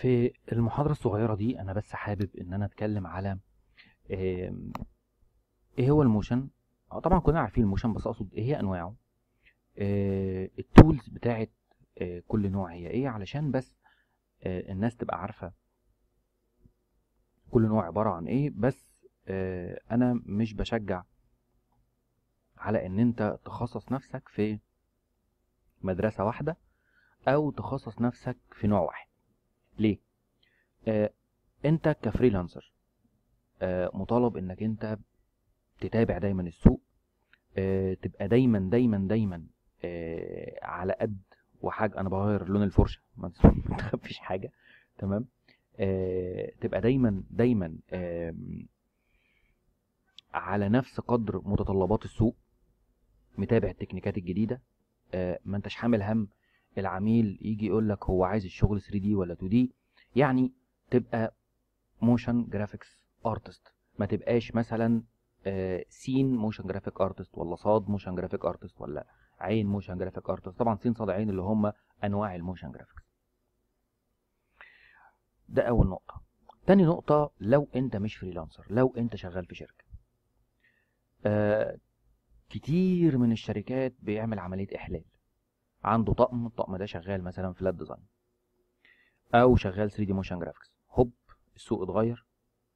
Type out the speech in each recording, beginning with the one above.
في المحاضرة الصغيرة دي أنا بس حابب إن أنا أتكلم على آم، إيه هو الموشن آه، طبعا كلنا عارفين الموشن بس أقصد إيه هي أنواعه آه، التولز بتاعت آه، كل نوع هي إيه علشان بس آه، الناس تبقى عارفة كل نوع عبارة عن إيه بس آه، أنا مش بشجع على إن أنت تخصص نفسك في مدرسة واحدة أو تخصص نفسك في نوع واحد ليه؟ آه، انت كفريلانسر آه، مطالب انك انت تتابع دايما السوق آه، تبقى دايما دايما دايما آه، على قد وحاجة انا بغير لون الفرشة ما تخافيش حاجة تمام آه، تبقى دايما دايما آم، على نفس قدر متطلبات السوق متابع التكنيكات الجديدة آه، ما انتش حامل هم العميل يجي يقول لك هو عايز الشغل 3 دي ولا 2 دي يعني تبقى موشن جرافيكس ارتست ما تبقاش مثلا آه، سين موشن جرافيك ارتست ولا صاد موشن جرافيك ارتست ولا عين موشن جرافيك ارتست طبعا سين صاد عين اللي هم انواع الموشن جرافيكس ده اول نقطة تاني نقطة لو انت مش فريلانسر لو انت شغال في شركة آه كتير من الشركات بيعمل عملية احلال عنده طقم الطقم ده شغال مثلا فلات ديزاين او شغال 3 دي موشن جرافيكس هوب السوق اتغير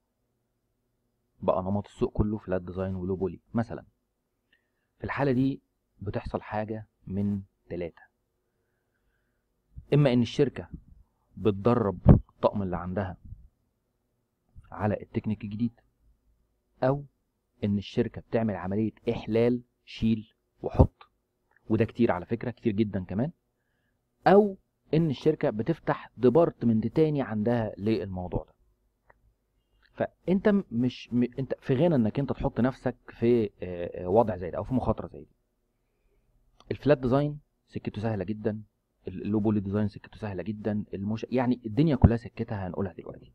بقى نمط السوق كله فلات ديزاين ولو بولي مثلا في الحالة دي بتحصل حاجة من ثلاثة اما ان الشركة بتدرب الطقم اللي عندها على التكنيك الجديد او ان الشركة بتعمل عملية احلال شيل وحط وده كتير على فكرة كتير جدا كمان او ان الشركة بتفتح ديبارتمنت تاني عندها للموضوع ده فانت م- مش م... انت في غنى انك انت تحط نفسك في آه، آه، وضع زي ده او في مخاطره زي دي الفلات ديزاين سكته سهله جدا اللو بولي ديزاين سكته سهله جدا المش... يعني الدنيا كلها سكتها هنقولها دلوقتي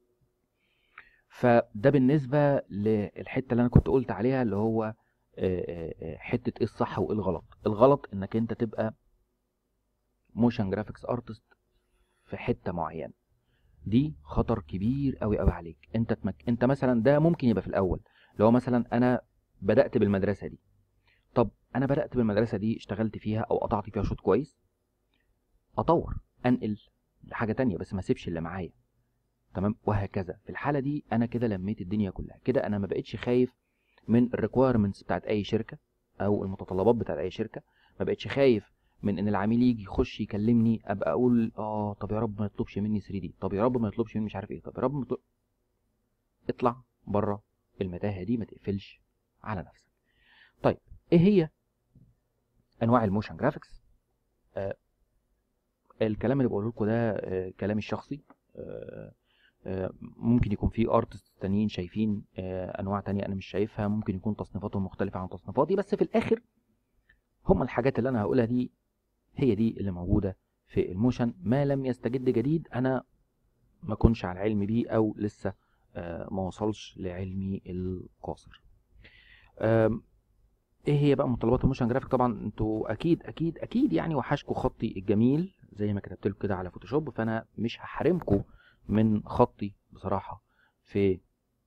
فده بالنسبه للحته اللي انا كنت قلت عليها اللي هو آه، آه، آه، حته ايه الصح وايه الغلط الغلط انك انت تبقى موشن جرافيكس ارتست في حته معينه دي خطر كبير قوي قوي عليك انت تمك... انت مثلا ده ممكن يبقى في الاول لو مثلا انا بدات بالمدرسه دي طب انا بدات بالمدرسه دي اشتغلت فيها او قطعت فيها شوط كويس اطور انقل لحاجه تانية بس ما اسيبش اللي معايا تمام وهكذا في الحاله دي انا كده لميت الدنيا كلها كده انا ما بقتش خايف من الريكويرمنتس بتاعت اي شركه او المتطلبات بتاعت اي شركه ما بقتش خايف من ان العميل يجي يخش يكلمني ابقى اقول اه طب يا رب ما يطلبش مني 3 دي طب يا رب ما يطلبش مني مش عارف ايه طب يا رب ما يطلب... اطلع بره المتاهه دي ما تقفلش على نفسك طيب ايه هي انواع الموشن جرافيكس آه الكلام اللي بقوله لكم ده آه كلامي الشخصي آه آه ممكن يكون في ارتست تانيين شايفين آه انواع تانية انا مش شايفها ممكن يكون تصنيفاتهم مختلفه عن تصنيفاتي بس في الاخر هم الحاجات اللي انا هقولها دي هي دي اللي موجوده في الموشن ما لم يستجد جديد انا ما كنش على علم بيه او لسه آه، ما وصلش لعلمي القاصر آم، ايه هي بقى متطلبات الموشن جرافيك طبعا انتوا اكيد اكيد اكيد يعني وحشكوا خطي الجميل زي ما كتبت لكم كده على فوتوشوب فانا مش هحرمكم من خطي بصراحه في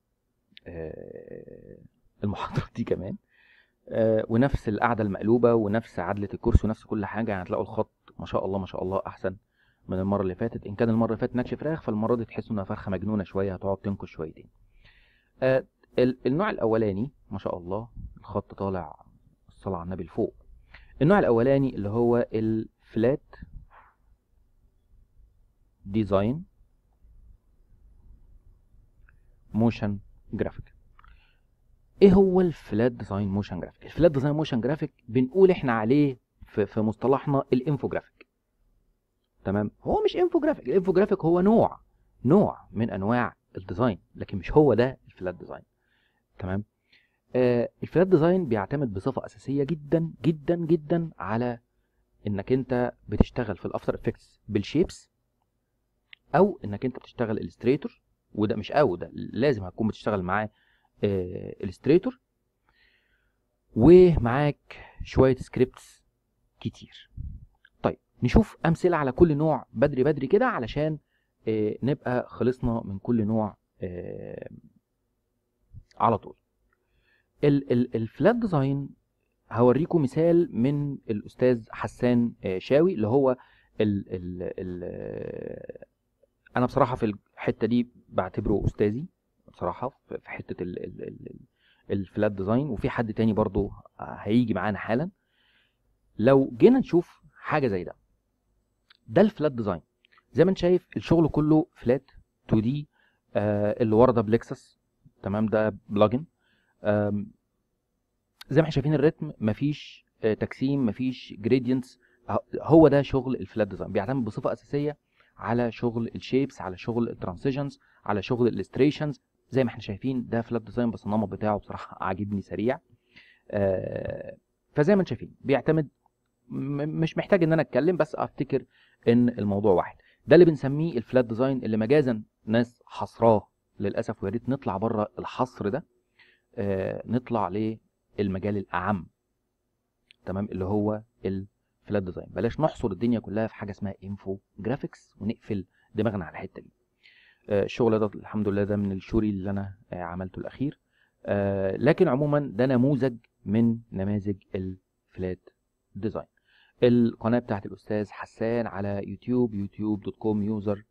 آه، المحاضره دي كمان آه، ونفس القعده المقلوبه ونفس عدله الكرسي ونفس كل حاجه يعني هتلاقوا الخط ما شاء الله ما شاء الله احسن من المره اللي فاتت ان كان المره اللي فاتت نكش فراخ فالمره دي تحسوا انها فرخه مجنونه شويه هتقعد تنكش شويتين آه، ال- النوع الاولاني ما شاء الله الخط طالع الصلاه على النبي لفوق النوع الاولاني اللي هو الفلات ديزاين موشن جرافيك ايه هو الفلات ديزاين موشن جرافيك الفلات ديزاين موشن جرافيك بنقول احنا عليه في, في مصطلحنا الانفوجرافيك تمام هو مش انفوجرافيك الانفوجرافيك هو نوع نوع من انواع الديزاين لكن مش هو ده الفلات ديزاين تمام آه الفلات ديزاين بيعتمد بصفه اساسيه جدا جدا جدا على انك انت بتشتغل في الافتر افكتس بالشيبس او انك انت بتشتغل الستريتور وده مش او ده لازم هتكون بتشتغل معاه الستريتور ومعاك شويه سكريبتس كتير طيب نشوف امثله على كل نوع بدري بدري كده علشان آه، نبقى خلصنا من كل نوع آه، على طول ال- ال- الفلات ديزاين هوريكم مثال من الاستاذ حسان آه، شاوي اللي هو ال ال ال انا بصراحه في الحته دي بعتبره استاذي بصراحه في في حته ال ال ال الفلات ديزاين وفي حد تاني برضو هيجي معانا حالا لو جينا نشوف حاجه زي ده ده الفلات ديزاين زي ما انت شايف الشغل كله فلات 2 دي آه اللي ورا ده بلكسس تمام ده بلجن آم، زي ما احنا شايفين الريتم مفيش آه تقسيم مفيش جريدينتس هو ده شغل الفلات ديزاين بيعتمد بصفه اساسيه على شغل الشيبس على شغل الترانزيشنز على شغل الالستريشنز زي ما احنا شايفين ده فلات ديزاين بس النمط بتاعه بصراحه عاجبني سريع آه فزي ما انتم شايفين بيعتمد م- مش محتاج ان انا اتكلم بس افتكر ان الموضوع واحد ده اللي بنسميه الفلات ديزاين اللي مجازا ناس حصراه للاسف ويا ريت نطلع بره الحصر ده آه نطلع للمجال الاعم تمام اللي هو الفلات ديزاين بلاش نحصر الدنيا كلها في حاجه اسمها انفو جرافيكس ونقفل دماغنا على الحته دي آه الشغل ده الحمد لله ده من الشوري اللي انا آه عملته الاخير آه لكن عموما ده نموذج من نماذج الفلات ديزاين القناه بتاعت الاستاذ حسان على يوتيوب يوتيوب دوت كوم يوزر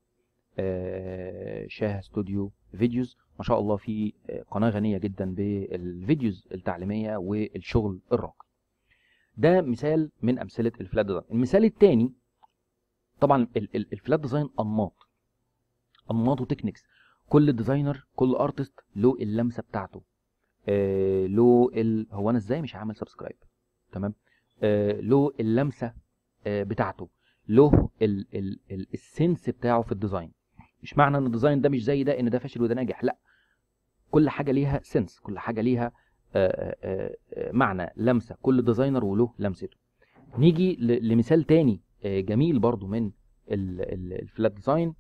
شاه ستوديو فيديوز ما شاء الله في آه، قناه غنيه جدا بالفيديوز التعليميه والشغل الراقي ده مثال من امثله الفلات ديزاين المثال الثاني طبعا ال- ال- الفلات ديزاين انماط انماط وتكنيكس كل ديزاينر كل ارتست له اللمسه بتاعته آه له ال... هو انا ازاي مش هعمل سبسكرايب تمام آه له اللمسه آه بتاعته له ال... ال... ال... السنس بتاعه في الديزاين مش معنى ان الديزاين ده مش زي ده ان ده فاشل وده ناجح لا كل حاجه ليها سنس كل حاجه ليها آه، آه، آه، معنى لمسه كل ديزاينر وله لمسته نيجي ل- لمثال تاني آه، جميل برضو من ال- ال- الفلات ديزاين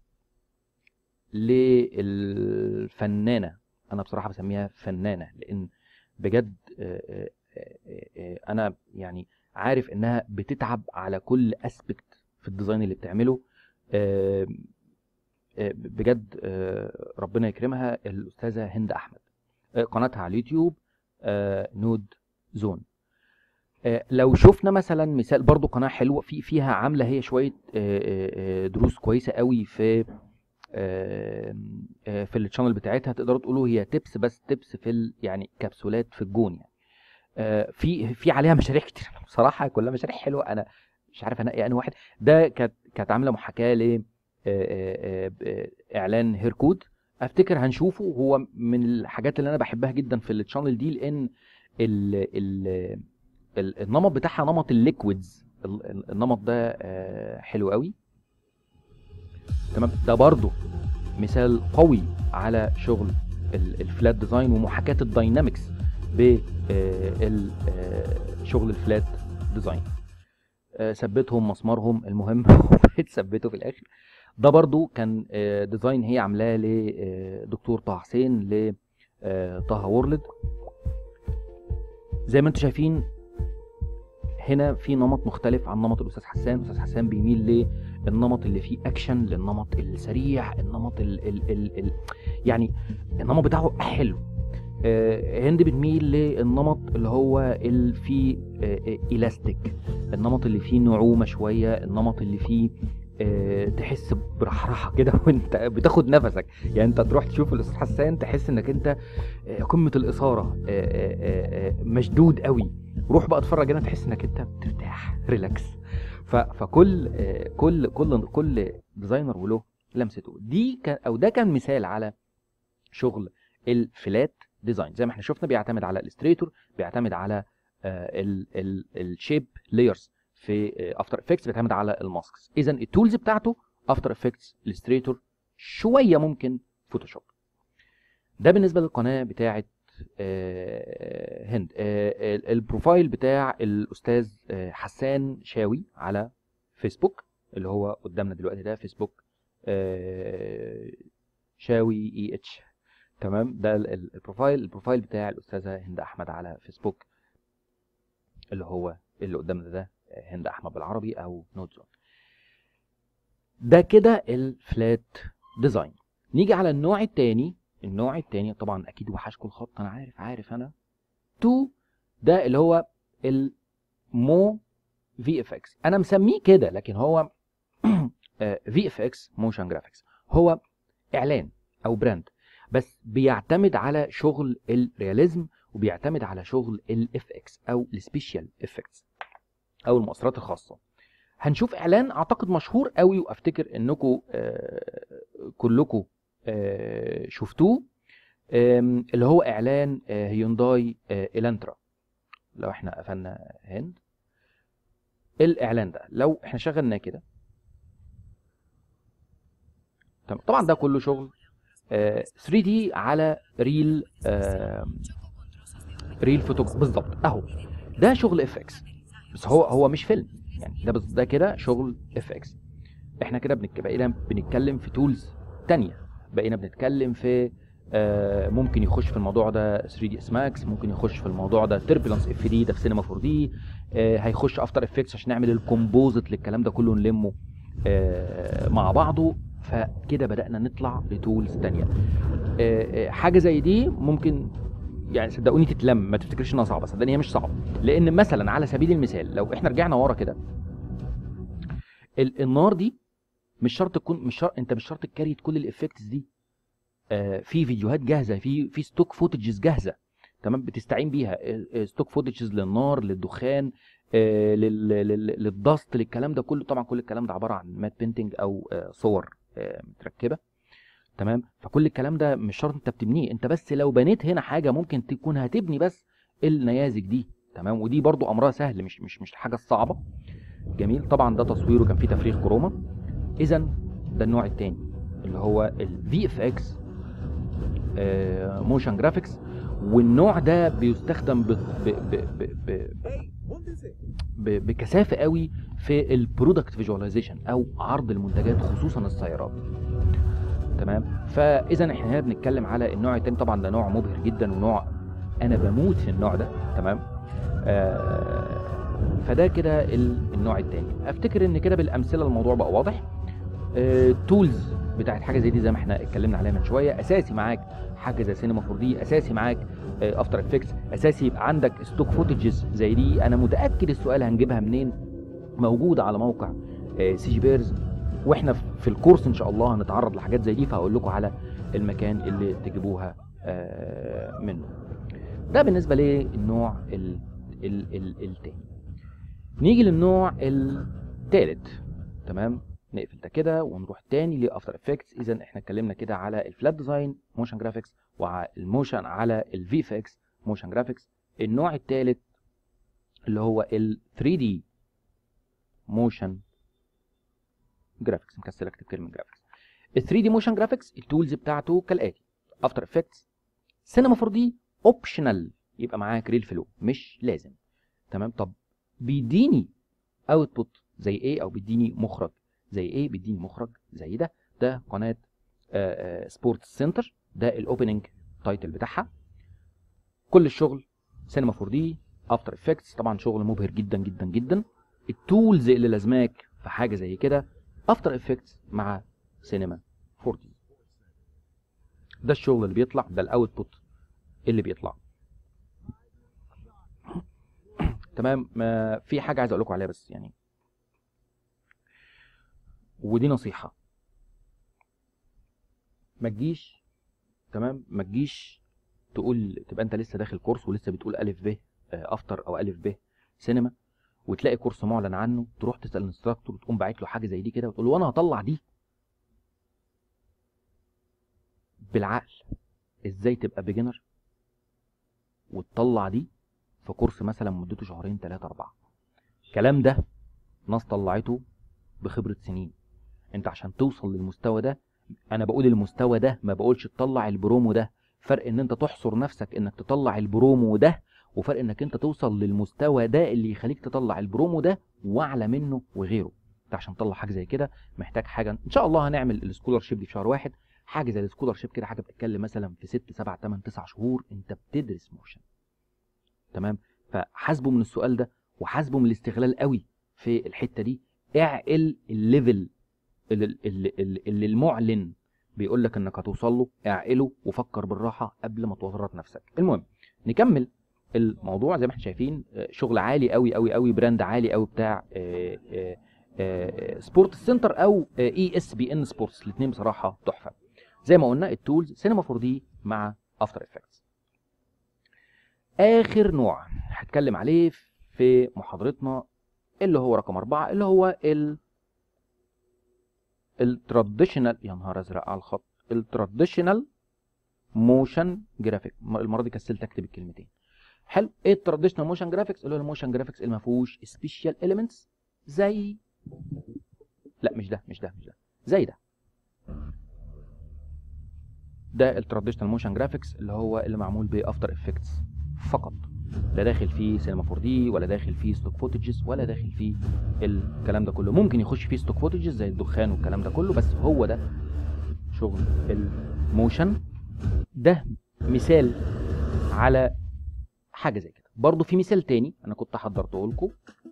للفنانه انا بصراحه بسميها فنانه لان بجد آه، آه، آه، آه، انا يعني عارف انها بتتعب على كل اسبكت في الديزاين اللي بتعمله آه، آه، بجد آه، ربنا يكرمها الاستاذه هند احمد آه، قناتها على اليوتيوب آه، نود زون آه، لو شفنا مثلا مثال برضو قناه حلوه في فيها عامله هي شويه آه، آه، آه، دروس كويسه قوي في آه، آه، في الشانل بتاعتها تقدروا تقولوا هي تبس بس تبس في ال- يعني كبسولات في الجون يعني آه، في في عليها مشاريع كتير بصراحه كلها مشاريع حلوه انا مش عارف انقي انهي واحد ده كانت كانت عامله محاكاه ل آه، آه، آه، اعلان هيركود افتكر هنشوفه هو من الحاجات اللي انا بحبها جدا في الشانل دي لان ال ال ال- النمط بتاعها نمط الليكويدز ال- ال- النمط ده آه، حلو قوي تمام ده برضو مثال قوي على شغل ال- الفلات ديزاين ومحاكاه الداينامكس بشغل الفلات ديزاين آه، ثبتهم مسمارهم المهم اتثبتوا في الاخر ده برضو كان آه، ديزاين هي عاملاه لدكتور طه حسين ل آه، طه وورلد زي ما انتم شايفين هنا في نمط مختلف عن نمط الاستاذ حسان الاستاذ حسان بيميل للنمط اللي فيه اكشن للنمط السريع النمط ال ال ال ال يعني النمط بتاعه حلو آه، هند بتميل للنمط اللي هو اللي فيه الاستيك النمط اللي فيه نعومه شويه النمط اللي فيه آه، تحس برحرحه كده وانت بتاخد نفسك يعني انت تروح تشوف الاستاذ حسان تحس انك انت آه، قمه الاثاره آه، آه، آه، مشدود قوي روح بقى اتفرج هنا تحس انك انت بترتاح ريلاكس ف- فكل آه، كل كل كل ديزاينر وله لمسته دي كان او ده كان مثال على شغل الفلات ديزاين زي ما احنا شفنا بيعتمد على الستريتور بيعتمد على الشيب لايرز في افتر افكتس بيعتمد على الماسكس اذا التولز بتاعته افتر افكتس الستريتور شويه ممكن فوتوشوب ده بالنسبه للقناه بتاعه آه، هند آه، ال- البروفايل بتاع الاستاذ آه، حسان شاوي على فيسبوك اللي هو قدامنا دلوقتي ده فيسبوك آه، شاوي اي اتش تمام ده ال- ال- البروفايل البروفايل بتاع الاستاذه هند احمد على فيسبوك اللي هو اللي قدامنا ده هند احمد بالعربي او نوت زون ده كده الفلات ديزاين نيجي على النوع التاني النوع التاني طبعا اكيد وحشكوا الخط انا عارف عارف انا 2 ده اللي هو المو في اف اكس انا مسميه كده لكن هو في اف اكس موشن جرافيكس هو اعلان او براند بس بيعتمد على شغل الرياليزم وبيعتمد على شغل الاف اكس او السبيشال افكتس او المؤثرات الخاصه هنشوف اعلان اعتقد مشهور قوي وافتكر انكم آه كلكم آه شفتوه آم، اللي هو اعلان آه هيونداي آه الانترا لو احنا قفلنا هند الاعلان ده لو احنا شغلناه كده تمام طبعا ده كله شغل آه 3 دي على ريل آه ريل فوتو بالظبط اهو ده شغل اف اكس بس هو هو مش فيلم يعني ده بس ده كده شغل اف اكس احنا كده بنك... بقينا بنتكلم في تولز تانية بقينا بنتكلم في آه ممكن يخش في الموضوع ده 3 دي اس ماكس ممكن يخش في الموضوع ده تربلانس اف دي ده في سينما 4 دي آه هيخش افتر افكتس عشان نعمل الكومبوزيت للكلام ده كله نلمه آه مع بعضه فكده بدانا نطلع لتولز تانية آه، آه، حاجه زي دي ممكن يعني صدقوني تتلم ما تفتكرش انها صعبه صدقني هي مش صعبه لان مثلا على سبيل المثال لو احنا رجعنا ورا كده ال- النار دي مش شرط تكون مش شرط انت مش شرط تكريت كل الافكتس دي آه، في فيديوهات جاهزه في في ستوك فوتجز جاهزه تمام بتستعين بيها ستوك فوتجز للنار للدخان آه، لل- لل- للضغط للكلام ده كله طبعا كل الكلام ده عباره عن مات بينتنج او آه، صور آه، متركبه تمام فكل الكلام ده مش شرط انت بتبنيه انت بس لو بنيت هنا حاجه ممكن تكون هتبني بس النيازك دي تمام ودي برضو امرها سهل مش مش مش الحاجه الصعبه جميل طبعا ده تصويره كان فيه تفريغ كروما اذا ده النوع الثاني اللي هو الفي اف اكس موشن جرافيكس والنوع ده بيستخدم ب ب ب ب ب ب بكثافه قوي في البرودكت فيجواليزيشن او عرض المنتجات خصوصا السيارات تمام فاذا احنا هنا بنتكلم على النوع التاني طبعا ده نوع مبهر جدا ونوع انا بموت في النوع ده تمام آه فده كده ال- النوع التاني افتكر ان كده بالامثله الموضوع بقى واضح تولز بتاعت حاجه زي دي زي ما احنا اتكلمنا عليها من شويه اساسي معاك حاجه زي سينما 4 دي اساسي معاك افتر افكتس اساسي يبقى عندك ستوك فوتجز زي دي انا متاكد السؤال هنجيبها منين موجوده على موقع سي جي بيرز واحنا في الكورس ان شاء الله هنتعرض لحاجات زي دي فهقول لكم على المكان اللي تجيبوها آه، منه ده بالنسبه للنوع ال- ال- ال- التاني نيجي للنوع التالت تمام نقفل ده كده ونروح تاني لافتر افكتس اذا احنا اتكلمنا كده على الفلات ديزاين موشن جرافيكس والموشن على الفي اف اكس موشن جرافيكس النوع الثالث اللي هو ال 3 دي موشن جرافيكس مكسل اكتب كلمه جرافيكس ال 3 دي موشن جرافيكس التولز بتاعته كالاتي افتر افكتس سينما 4 دي اوبشنال يبقى معاك ريل فلو مش لازم تمام طب بيديني اوتبوت زي ايه او بيديني مخرج زي ايه بيديني مخرج زي ده ده قناه سبورتس سنتر ده الاوبننج تايتل بتاعها كل الشغل سينما 4 دي افتر افكتس طبعا شغل مبهر جدا جدا جدا التولز اللي لازماك في حاجه زي كده افتر افكتس مع سينما 4 دي ده الشغل اللي بيطلع ده الاوتبوت اللي بيطلع تمام ما في حاجه عايز اقول لكم عليها بس يعني ودي نصيحه ما تجيش تمام ما تجيش تقول تبقى انت لسه داخل كورس ولسه بتقول الف ب افتر او الف ب سينما وتلاقي كورس معلن عنه تروح تسال الانستراكتور وتقوم باعت له حاجه زي دي كده وتقول له وانا هطلع دي بالعقل ازاي تبقى بيجنر وتطلع دي في كورس مثلا مدته شهرين ثلاثة أربعة الكلام ده ناس طلعته بخبرة سنين انت عشان توصل للمستوى ده انا بقول المستوى ده ما بقولش تطلع البرومو ده فرق ان انت تحصر نفسك انك تطلع البرومو ده وفرق انك انت توصل للمستوى ده اللي يخليك تطلع البرومو ده واعلى منه وغيره انت عشان تطلع حاجه زي كده محتاج حاجه ان شاء الله هنعمل السكولر شيب دي في شهر واحد حاجه زي السكولر شيب كده حاجه بتتكلم مثلا في 6 7 8 9 شهور انت بتدرس موشن تمام فحاسبه من السؤال ده وحاسبه من الاستغلال قوي في الحته دي اعقل الليفل اللي, اللي, اللي المعلن بيقول لك انك هتوصل له اعقله وفكر بالراحه قبل ما تورط نفسك المهم نكمل الموضوع زي ما احنا شايفين آه، شغل عالي قوي قوي قوي براند عالي قوي بتاع آه، آه، آه، سبورت سنتر او اي اس بي ان سبورتس الاثنين بصراحه تحفه زي ما قلنا التولز سينما 4 دي مع افتر افكتس اخر نوع هتكلم عليه في محاضرتنا اللي هو رقم أربعة اللي هو ال التراديشنال يا نهار ازرق على الخط التراديشنال موشن جرافيك المره دي كسلت اكتب الكلمتين حلو ايه التراديشنال موشن جرافيكس اللي هو الموشن جرافيكس اللي ما فيهوش سبيشال اليمنتس زي لا مش ده مش ده مش ده زي ده ده التراديشنال موشن جرافيكس اللي هو اللي معمول بافتر افكتس فقط لا داخل فيه سينما 4 دي ولا داخل فيه ستوك فوتجز ولا داخل فيه الكلام ده كله ممكن يخش فيه ستوك فوتجز زي الدخان والكلام ده كله بس هو ده شغل الموشن ده مثال على حاجه زي كده برضه في مثال تاني انا كنت حضرته لكم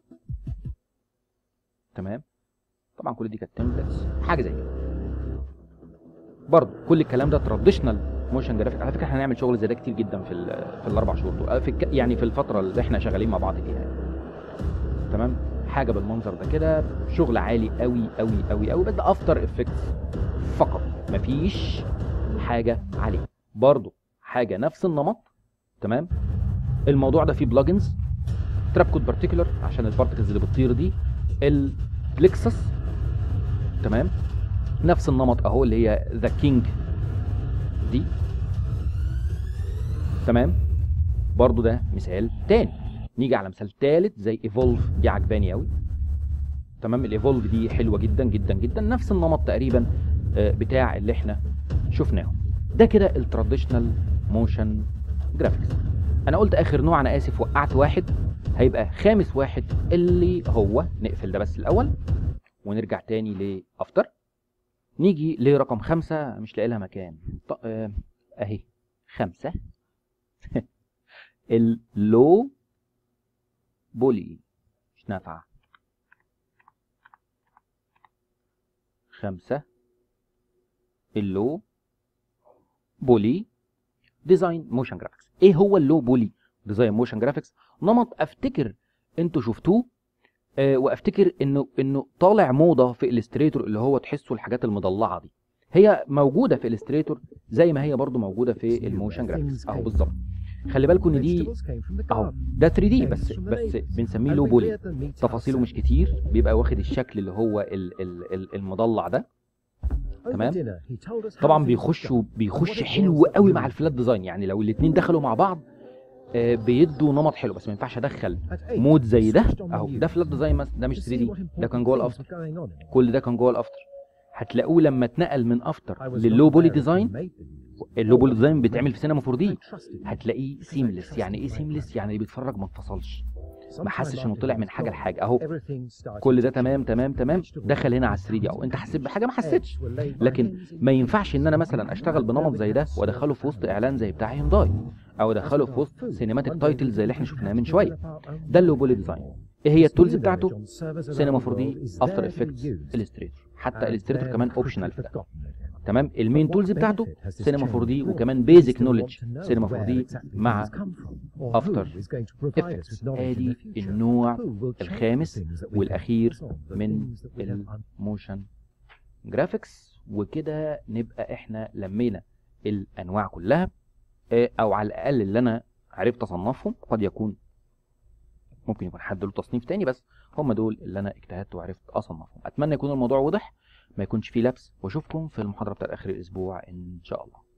تمام طبعا كل دي كانت تمبلتس حاجه زي كده برضه كل الكلام ده تراديشنال موشن جرافيك على فكره احنا هنعمل شغل زي ده كتير جدا في ال- في الاربع شهور دول في الك- يعني في الفتره اللي احنا شغالين مع بعض فيها يعني. تمام حاجه بالمنظر ده كده شغل عالي قوي قوي قوي قوي بس ده افتر افكتس فقط مفيش حاجه عليه برضه حاجه نفس النمط تمام الموضوع ده فيه بلجنز تراب كود بارتيكولر عشان البارتكلز اللي بتطير دي البلكسس تمام نفس النمط اهو اللي هي ذا كينج دي تمام برضو ده مثال تاني نيجي على مثال تالت زي ايفولف دي عجباني قوي تمام الايفولف دي حلوه جدا جدا جدا نفس النمط تقريبا آه، بتاع اللي احنا شفناهم ده كده التراديشنال موشن جرافيكس انا قلت اخر نوع انا اسف وقعت واحد هيبقى خامس واحد اللي هو نقفل ده بس الاول ونرجع تاني لافتر نيجي لرقم خمسة مش لاقي لها مكان ط- آه، اهي خمسة اللو بولي مش نافعة خمسة اللو بولي ديزاين موشن جرافيكس ايه هو اللو بولي ديزاين موشن جرافيكس نمط افتكر انتوا شفتوه آه وافتكر انه انه طالع موضه في الستريتور اللي هو تحسوا الحاجات المضلعه دي هي موجوده في الستريتور زي ما هي برضو موجوده في الموشن جرافيكس اهو بالظبط خلي بالكم ان دي اهو ده 3 دي بس بس بنسميه لو بولي تفاصيله مش كتير بيبقى واخد الشكل اللي هو ال- ال- ال- المضلع ده تمام طبعا بيخشوا بيخش حلو قوي مع الفلات ديزاين يعني لو الاثنين دخلوا مع بعض آه، بيدوا نمط حلو بس ما ينفعش ادخل مود زي ده اهو ده فلات ديزاين مثلا ده مش 3 دي ده كان جوه الافتر كل ده كان جوه الافتر هتلاقوه لما اتنقل من افتر للو بولي ديزاين اللو بولي ديزاين بيتعمل في سينما 4 دي هتلاقيه سيملس يعني ايه سيملس يعني اللي بيتفرج ما اتفصلش ما حسش انه طلع من حاجه لحاجه اهو كل ده تمام تمام تمام دخل هنا على 3 دي اهو انت حسيت بحاجه ما حسيتش لكن ما ينفعش ان انا مثلا اشتغل بنمط زي ده وادخله في وسط اعلان زي بتاع هيونداي او ادخله في وسط سينماتيك تايتل زي اللي احنا شفناه من شويه ده اللو بولي ديزاين ايه هي التولز بتاعته سينما 4 دي افتر افكتس الستريتور حتى الستريتور كمان اوبشنال في ده تمام المين تولز بتاعته سينما 4 دي وكمان بيزك نولج سينما 4 دي مع افتر افكتس ادي النوع الخامس والاخير من الموشن جرافيكس وكده نبقى احنا لمينا الانواع كلها آه، او على الاقل اللي انا عرفت اصنفهم قد يكون ممكن يكون حد له تصنيف تاني بس هم دول اللي انا اجتهدت وعرفت اصنفهم اتمنى يكون الموضوع واضح ما يكونش فيه لبس واشوفكم في المحاضره بتاعت اخر الاسبوع ان شاء الله